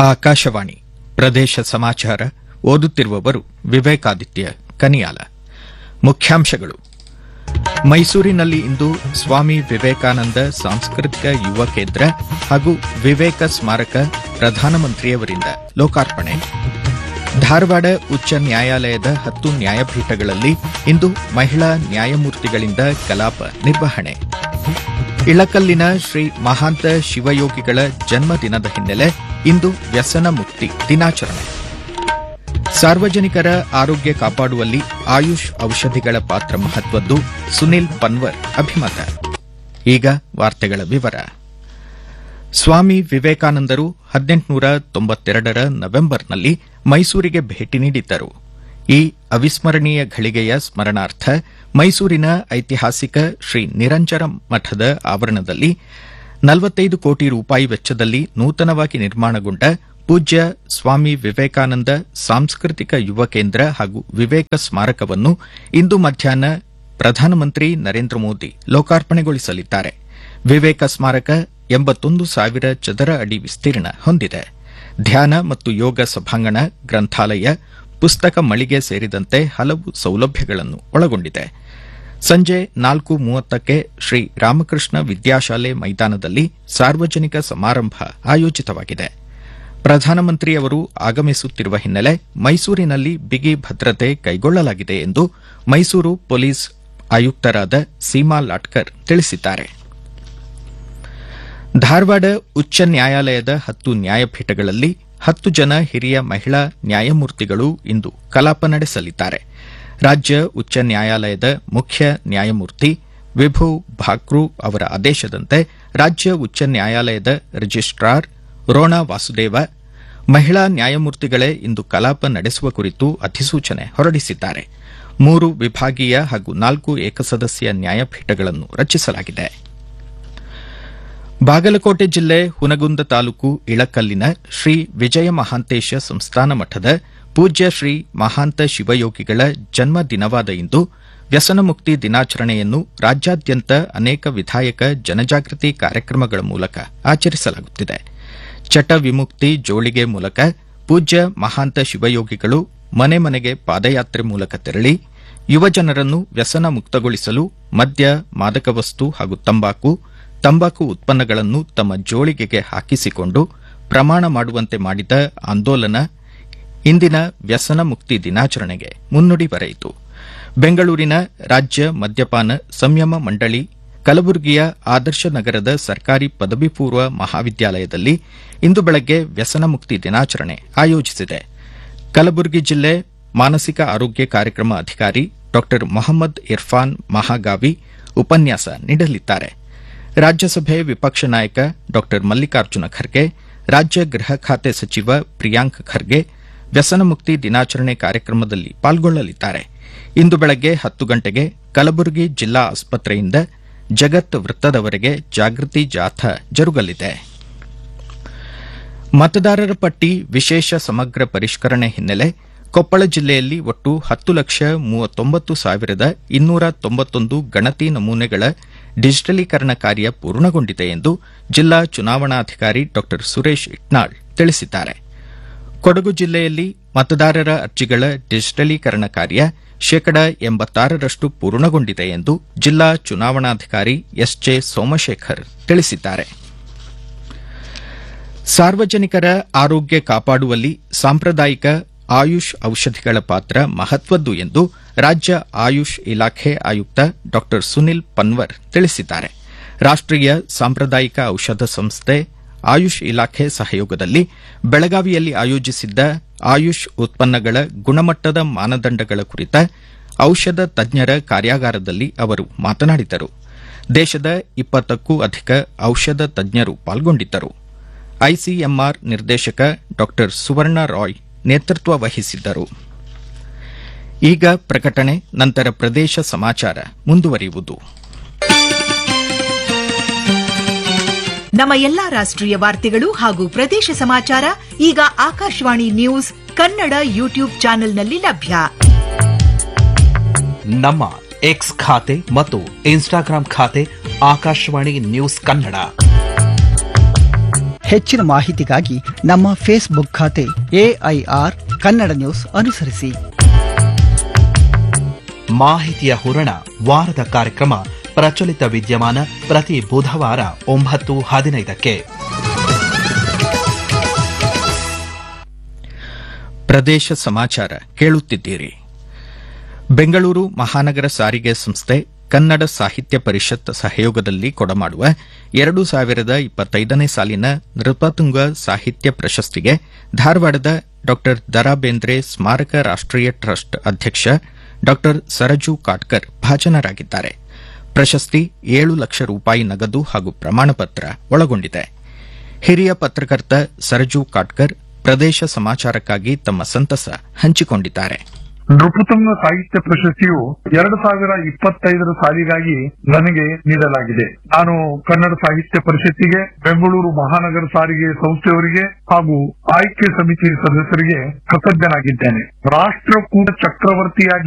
ಆಕಾಶವಾಣಿ ಪ್ರದೇಶ ಸಮಾಚಾರ ಓದುತ್ತಿರುವವರು ವಿವೇಕಾದಿತ್ಯ ಕನಿಯಾಲ ಮುಖ್ಯಾಂಶಗಳು ಮೈಸೂರಿನಲ್ಲಿ ಇಂದು ಸ್ವಾಮಿ ವಿವೇಕಾನಂದ ಸಾಂಸ್ಕೃತಿಕ ಯುವ ಕೇಂದ್ರ ಹಾಗೂ ವಿವೇಕ ಸ್ಮಾರಕ ಪ್ರಧಾನಮಂತ್ರಿಯವರಿಂದ ಲೋಕಾರ್ಪಣೆ ಧಾರವಾಡ ಉಚ್ಚ ನ್ಯಾಯಾಲಯದ ಹತ್ತು ನ್ಯಾಯಪೀಠಗಳಲ್ಲಿ ಇಂದು ಮಹಿಳಾ ನ್ಯಾಯಮೂರ್ತಿಗಳಿಂದ ಕಲಾಪ ನಿರ್ವಹಣೆ ಇಳಕಲ್ಲಿನ ಶ್ರೀ ಮಹಾಂತ ಶಿವಯೋಗಿಗಳ ಜನ್ಮದಿನದ ಹಿನ್ನೆಲೆ ಇಂದು ವ್ಯಸನ ಮುಕ್ತಿ ದಿನಾಚರಣೆ ಸಾರ್ವಜನಿಕರ ಆರೋಗ್ಯ ಕಾಪಾಡುವಲ್ಲಿ ಆಯುಷ್ ಔಷಧಿಗಳ ಪಾತ್ರ ಮಹತ್ವದ್ದು ಸುನಿಲ್ ಪನ್ವರ್ ಅಭಿಮತ ಈಗ ವಾರ್ತೆಗಳ ವಿವರ ಸ್ವಾಮಿ ವಿವೇಕಾನಂದರು ಹದಿನೆಂಟುನೂರ ತೊಂಬತ್ತೆರಡರ ನವೆಂಬರ್ನಲ್ಲಿ ಮೈಸೂರಿಗೆ ಭೇಟಿ ನೀಡಿದ್ದರು ಈ ಅವಿಸ್ಮರಣೀಯ ಘಳಿಗೆಯ ಸ್ಮರಣಾರ್ಥ ಮೈಸೂರಿನ ಐತಿಹಾಸಿಕ ಶ್ರೀ ನಿರಂಜನ ಮಠದ ಆವರಣದಲ್ಲಿ ನಲವತ್ತೈದು ಕೋಟಿ ರೂಪಾಯಿ ವೆಚ್ಚದಲ್ಲಿ ನೂತನವಾಗಿ ನಿರ್ಮಾಣಗೊಂಡ ಪೂಜ್ಯ ಸ್ವಾಮಿ ವಿವೇಕಾನಂದ ಸಾಂಸ್ಕೃತಿಕ ಯುವ ಕೇಂದ್ರ ಹಾಗೂ ವಿವೇಕ ಸ್ಮಾರಕವನ್ನು ಇಂದು ಮಧ್ಯಾಹ್ನ ಪ್ರಧಾನಮಂತ್ರಿ ನರೇಂದ್ರ ಮೋದಿ ಲೋಕಾರ್ಪಣೆಗೊಳಿಸಲಿದ್ದಾರೆ ವಿವೇಕ ಸ್ಮಾರಕ ಎಂಬತ್ತೊಂದು ಸಾವಿರ ಚದರ ಅಡಿ ವಿಸ್ತೀರ್ಣ ಹೊಂದಿದೆ ಧ್ಯಾನ ಮತ್ತು ಯೋಗ ಸಭಾಂಗಣ ಗ್ರಂಥಾಲಯ ಪುಸ್ತಕ ಮಳಿಗೆ ಸೇರಿದಂತೆ ಹಲವು ಸೌಲಭ್ಯಗಳನ್ನು ಒಳಗೊಂಡಿದೆ ಸಂಜೆ ನಾಲ್ಕು ಮೂವತ್ತಕ್ಕೆ ಶ್ರೀ ರಾಮಕೃಷ್ಣ ವಿದ್ಯಾಶಾಲೆ ಮೈದಾನದಲ್ಲಿ ಸಾರ್ವಜನಿಕ ಸಮಾರಂಭ ಆಯೋಜಿತವಾಗಿದೆ ಪ್ರಧಾನಮಂತ್ರಿಯವರು ಆಗಮಿಸುತ್ತಿರುವ ಹಿನ್ನೆಲೆ ಮೈಸೂರಿನಲ್ಲಿ ಬಿಗಿ ಭದ್ರತೆ ಕೈಗೊಳ್ಳಲಾಗಿದೆ ಎಂದು ಮೈಸೂರು ಪೊಲೀಸ್ ಆಯುಕ್ತರಾದ ಸೀಮಾ ಲಾಟ್ಕರ್ ತಿಳಿಸಿದ್ದಾರೆ ಧಾರವಾಡ ಉಚ್ಚ ನ್ಯಾಯಾಲಯದ ಹತ್ತು ನ್ಯಾಯಪೀಠಗಳಲ್ಲಿ ಹತ್ತು ಜನ ಹಿರಿಯ ಮಹಿಳಾ ನ್ಯಾಯಮೂರ್ತಿಗಳು ಇಂದು ಕಲಾಪ ನಡೆಸಲಿದ್ದಾರೆ ರಾಜ್ಯ ಉಚ್ಚ ನ್ಯಾಯಾಲಯದ ಮುಖ್ಯ ನ್ಯಾಯಮೂರ್ತಿ ವಿಭು ಭಾಕ್ರು ಅವರ ಆದೇಶದಂತೆ ರಾಜ್ಯ ಉಚ್ಚ ನ್ಯಾಯಾಲಯದ ರಿಜಿಸ್ಟ್ರಾರ್ ರೋಣಾ ವಾಸುದೇವ ಮಹಿಳಾ ನ್ಯಾಯಮೂರ್ತಿಗಳೇ ಇಂದು ಕಲಾಪ ನಡೆಸುವ ಕುರಿತು ಅಧಿಸೂಚನೆ ಹೊರಡಿಸಿದ್ದಾರೆ ಮೂರು ವಿಭಾಗೀಯ ಹಾಗೂ ನಾಲ್ಕು ಏಕಸದಸ್ಯ ನ್ಯಾಯಪೀಠಗಳನ್ನು ರಚಿಸಲಾಗಿದೆ ಬಾಗಲಕೋಟೆ ಜಿಲ್ಲೆ ಹುನಗುಂದ ತಾಲೂಕು ಇಳಕಲ್ಲಿನ ಶ್ರೀ ವಿಜಯ ಮಹಾಂತೇಶ ಸಂಸ್ಥಾನ ಮಠದ ಪೂಜ್ಯ ಶ್ರೀ ಮಹಾಂತ ಶಿವಯೋಗಿಗಳ ಜನ್ಮ ದಿನವಾದ ಇಂದು ವ್ಯಸನ ಮುಕ್ತಿ ದಿನಾಚರಣೆಯನ್ನು ರಾಜ್ಯಾದ್ಯಂತ ಅನೇಕ ವಿಧಾಯಕ ಜನಜಾಗೃತಿ ಕಾರ್ಯಕ್ರಮಗಳ ಮೂಲಕ ಆಚರಿಸಲಾಗುತ್ತಿದೆ ಚಟ ವಿಮುಕ್ತಿ ಜೋಳಿಗೆ ಮೂಲಕ ಪೂಜ್ಯ ಮಹಾಂತ ಶಿವಯೋಗಿಗಳು ಮನೆ ಮನೆಗೆ ಪಾದಯಾತ್ರೆ ಮೂಲಕ ತೆರಳಿ ಯುವಜನರನ್ನು ವ್ಯಸನ ಮುಕ್ತಗೊಳಿಸಲು ಮದ್ಯ ಮಾದಕ ವಸ್ತು ಹಾಗೂ ತಂಬಾಕು ತಂಬಾಕು ಉತ್ಪನ್ನಗಳನ್ನು ತಮ್ಮ ಜೋಳಿಗೆಗೆ ಹಾಕಿಸಿಕೊಂಡು ಪ್ರಮಾಣ ಮಾಡುವಂತೆ ಮಾಡಿದ ಆಂದೋಲನ ಇಂದಿನ ವ್ಯಸನ ಮುಕ್ತಿ ದಿನಾಚರಣೆಗೆ ಮುನ್ನುಡಿ ಬರೆಯಿತು ಬೆಂಗಳೂರಿನ ರಾಜ್ಯ ಮದ್ಯಪಾನ ಸಂಯಮ ಮಂಡಳಿ ಕಲಬುರಗಿಯ ಆದರ್ಶ ನಗರದ ಸರ್ಕಾರಿ ಪದವಿ ಪೂರ್ವ ಮಹಾವಿದ್ಯಾಲಯದಲ್ಲಿ ಇಂದು ಬೆಳಗ್ಗೆ ವ್ಯಸನ ಮುಕ್ತಿ ದಿನಾಚರಣೆ ಆಯೋಜಿಸಿದೆ ಕಲಬುರಗಿ ಜಿಲ್ಲೆ ಮಾನಸಿಕ ಆರೋಗ್ಯ ಕಾರ್ಯಕ್ರಮ ಅಧಿಕಾರಿ ಡಾ ಮೊಹಮ್ಮದ್ ಇರ್ಫಾನ್ ಮಹಾಗಾವಿ ಉಪನ್ಯಾಸ ನೀಡಲಿದ್ದಾರೆ ರಾಜ್ಯಸಭೆ ವಿಪಕ್ಷ ನಾಯಕ ಡಾ ಮಲ್ಲಿಕಾರ್ಜುನ ಖರ್ಗೆ ರಾಜ್ಯ ಗೃಹ ಖಾತೆ ಸಚಿವ ಪ್ರಿಯಾಂಕ್ ಖರ್ಗೆ ವ್ಯಸನ ಮುಕ್ತಿ ದಿನಾಚರಣೆ ಕಾರ್ಯಕ್ರಮದಲ್ಲಿ ಪಾಲ್ಗೊಳ್ಳಲಿದ್ದಾರೆ ಇಂದು ಬೆಳಗ್ಗೆ ಹತ್ತು ಗಂಟೆಗೆ ಕಲಬುರಗಿ ಜಿಲ್ಲಾ ಆಸ್ಪತ್ರೆಯಿಂದ ಜಗತ್ ವೃತ್ತದವರೆಗೆ ಜಾಗೃತಿ ಜಾಥಾ ಜರುಗಲಿದೆ ಮತದಾರರ ಪಟ್ಟಿ ವಿಶೇಷ ಸಮಗ್ರ ಪರಿಷ್ಕರಣೆ ಹಿನ್ನೆಲೆ ಕೊಪ್ಪಳ ಜಿಲ್ಲೆಯಲ್ಲಿ ಒಟ್ಟು ಹತ್ತು ಲಕ್ಷ ಮೂವತ್ತೊಂಬತ್ತು ಸಾವಿರದ ಇನ್ನೂರ ತೊಂಬತ್ತೊಂದು ಗಣತಿ ನಮೂನೆಗಳ ಡಿಜಿಟಲೀಕರಣ ಕಾರ್ಯ ಪೂರ್ಣಗೊಂಡಿದೆ ಎಂದು ಜಿಲ್ಲಾ ಚುನಾವಣಾಧಿಕಾರಿ ಡಾ ಸುರೇಶ್ ಇಟ್ನಾಳ್ ತಿಳಿಸಿದ್ದಾರೆ ಕೊಡಗು ಜಿಲ್ಲೆಯಲ್ಲಿ ಮತದಾರರ ಅರ್ಜಿಗಳ ಡಿಜಿಟಲೀಕರಣ ಕಾರ್ಯ ಶೇಕಡ ಎಂಬತ್ತಾರರಷ್ಟು ಪೂರ್ಣಗೊಂಡಿದೆ ಎಂದು ಜಿಲ್ಲಾ ಚುನಾವಣಾಧಿಕಾರಿ ಎಸ್ಜೆ ಸೋಮಶೇಖರ್ ತಿಳಿಸಿದ್ದಾರೆ ಸಾರ್ವಜನಿಕರ ಆರೋಗ್ಯ ಕಾಪಾಡುವಲ್ಲಿ ಸಾಂಪ್ರದಾಯಿಕ ಆಯುಷ್ ಔಷಧಿಗಳ ಪಾತ್ರ ಮಹತ್ವದ್ದು ಎಂದು ರಾಜ್ಯ ಆಯುಷ್ ಇಲಾಖೆ ಆಯುಕ್ತ ಡಾ ಸುನಿಲ್ ಪನ್ವರ್ ತಿಳಿಸಿದ್ದಾರೆ ರಾಷ್ಟೀಯ ಸಾಂಪ್ರದಾಯಿಕ ಔಷಧ ಸಂಸ್ಥೆ ಆಯುಷ್ ಇಲಾಖೆ ಸಹಯೋಗದಲ್ಲಿ ಬೆಳಗಾವಿಯಲ್ಲಿ ಆಯೋಜಿಸಿದ್ದ ಆಯುಷ್ ಉತ್ಪನ್ನಗಳ ಗುಣಮಟ್ಟದ ಮಾನದಂಡಗಳ ಕುರಿತ ಔಷಧ ತಜ್ಞರ ಕಾರ್ಯಾಗಾರದಲ್ಲಿ ಅವರು ಮಾತನಾಡಿದರು ದೇಶದ ಇಪ್ಪತ್ತಕ್ಕೂ ಅಧಿಕ ಔಷಧ ತಜ್ಞರು ಪಾಲ್ಗೊಂಡಿದ್ದರು ಐಸಿಎಂಆರ್ ನಿರ್ದೇಶಕ ಡಾ ಸುವರ್ಣ ರಾಯ್ ನೇತೃತ್ವ ವಹಿಸಿದ್ದರು ಈಗ ಪ್ರಕಟಣೆ ನಂತರ ಪ್ರದೇಶ ಸಮಾಚಾರ ಮುಂದುವರಿಯುವುದು ನಮ್ಮ ಎಲ್ಲಾ ರಾಷ್ಟ್ರೀಯ ವಾರ್ತೆಗಳು ಹಾಗೂ ಪ್ರದೇಶ ಸಮಾಚಾರ ಈಗ ಆಕಾಶವಾಣಿ ನ್ಯೂಸ್ ಕನ್ನಡ ಯೂಟ್ಯೂಬ್ ಚಾನೆಲ್ನಲ್ಲಿ ಲಭ್ಯ ನಮ್ಮ ಎಕ್ಸ್ ಖಾತೆ ಮತ್ತು ಇನ್ಸ್ಟಾಗ್ರಾಂ ಖಾತೆ ಆಕಾಶವಾಣಿ ನ್ಯೂಸ್ ಕನ್ನಡ ಹೆಚ್ಚಿನ ಮಾಹಿತಿಗಾಗಿ ನಮ್ಮ ಫೇಸ್ಬುಕ್ ಖಾತೆ ಎಐಆರ್ ಕನ್ನಡ ನ್ಯೂಸ್ ಅನುಸರಿಸಿ ಮಾಹಿತಿಯ ಹೂರಣ ವಾರದ ಕಾರ್ಯಕ್ರಮ ಪ್ರಚಲಿತ ವಿದ್ಯಮಾನ ಪ್ರತಿ ಬುಧವಾರ ಒಂಬತ್ತು ಹದಿನೈದಕ್ಕೆ ಪ್ರದೇಶ ಸಮಾಚಾರ ಕೇಳುತ್ತಿದ್ದೀರಿ ಬೆಂಗಳೂರು ಮಹಾನಗರ ಸಾರಿಗೆ ಸಂಸ್ಥೆ ಕನ್ನಡ ಸಾಹಿತ್ಯ ಪರಿಷತ್ ಸಹಯೋಗದಲ್ಲಿ ಕೊಡಮಾಡುವ ಎರಡು ಸಾವಿರದ ಇಪ್ಪತ್ತೈದನೇ ಸಾಲಿನ ನೃಪತುಂಗ ಸಾಹಿತ್ಯ ಪ್ರಶಸ್ತಿಗೆ ಧಾರವಾಡದ ಡಾ ದರಾ ಬೇಂದ್ರೆ ಸ್ಮಾರಕ ರಾಷ್ಟೀಯ ಟ್ರಸ್ಟ್ ಅಧ್ಯಕ್ಷ ಡಾ ಸರಜು ಕಾಟ್ಕರ್ ಭಾಜನರಾಗಿದ್ದಾರೆ ಪ್ರಶಸ್ತಿ ಏಳು ಲಕ್ಷ ರೂಪಾಯಿ ನಗದು ಹಾಗೂ ಪ್ರಮಾಣಪತ್ರ ಒಳಗೊಂಡಿದೆ ಹಿರಿಯ ಪತ್ರಕರ್ತ ಸರಜು ಕಾಟ್ಕರ್ ಪ್ರದೇಶ ಸಮಾಚಾರಕ್ಕಾಗಿ ತಮ್ಮ ಸಂತಸ ಹಂಚಿಕೊಂಡಿದ್ದಾರೆ ನೃಪತುಂಗ ಸಾಹಿತ್ಯ ಪ್ರಶಸ್ತಿಯು ಎರಡು ಸಾವಿರ ಇಪ್ಪತ್ತೈದರ ಸಾಲಿಗಾಗಿ ನನಗೆ ನೀಡಲಾಗಿದೆ ನಾನು ಕನ್ನಡ ಸಾಹಿತ್ಯ ಪರಿಷತ್ತಿಗೆ ಬೆಂಗಳೂರು ಮಹಾನಗರ ಸಾರಿಗೆ ಸಂಸ್ಥೆಯವರಿಗೆ ಹಾಗೂ ಆಯ್ಕೆ ಸಮಿತಿ ಸದಸ್ಯರಿಗೆ ಕೃತಜ್ಞನಾಗಿದ್ದೇನೆ ರಾಷ್ಟ್ರಕೂಟ ಚಕ್ರವರ್ತಿಯಾಗಿ